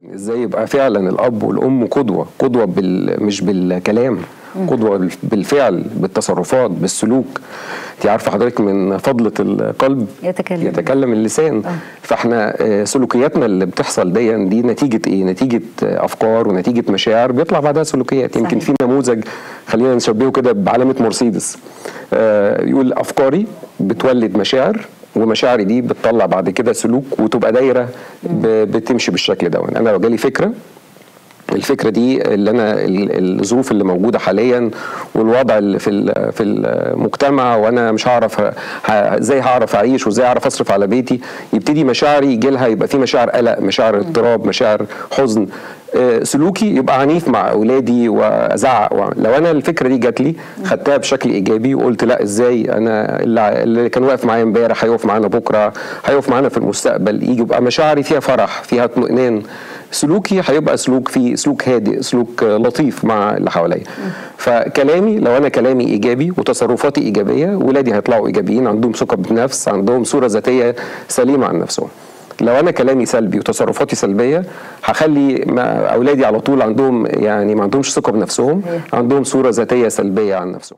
ازاي يبقى فعلا الاب والام قدوه قدوه بال... مش بالكلام قدوه بالفعل بالتصرفات بالسلوك انت عارفه حضرتك من فضله القلب يتكلم. يتكلم اللسان فاحنا آه، سلوكياتنا اللي بتحصل دي دي نتيجه ايه نتيجه آه، افكار ونتيجه مشاعر بيطلع بعدها سلوكيات يمكن صحيح. في نموذج خلينا نشبهه كده بعلامه مرسيدس آه، يقول افكاري بتولد مشاعر ومشاعري دي بتطلع بعد كده سلوك وتبقى دايره ب- بتمشي بالشكل ده انا لو جالي فكره الفكره دي اللي انا ال- الظروف اللي موجوده حاليا والوضع اللي في ال- في المجتمع وانا مش هعرف ه- ه- ازاي هعرف اعيش وازاي هعرف اصرف على بيتي يبتدي مشاعري يجي لها يبقى في مشاعر قلق مشاعر اضطراب مشاعر حزن آه، سلوكي يبقى عنيف مع اولادي وازعق وأعمل. لو انا الفكره دي جات لي خدتها بشكل ايجابي وقلت لا ازاي انا اللي اللي كان واقف معايا امبارح هيقف معانا بكره هيقف معانا في المستقبل يجي يبقى مشاعري فيها فرح فيها اطمئنان سلوكي هيبقى سلوك فيه سلوك هادئ سلوك آه، لطيف مع اللي حواليا فكلامي لو انا كلامي ايجابي وتصرفاتي ايجابيه ولادي هيطلعوا ايجابيين عندهم ثقه بالنفس عندهم صوره ذاتيه سليمه عن نفسهم لو انا كلامي سلبي وتصرفاتي سلبيه هخلي ما- اولادي على طول عندهم يعني ما عندهمش ثقه بنفسهم عندهم صوره ذاتيه سلبيه عن نفسهم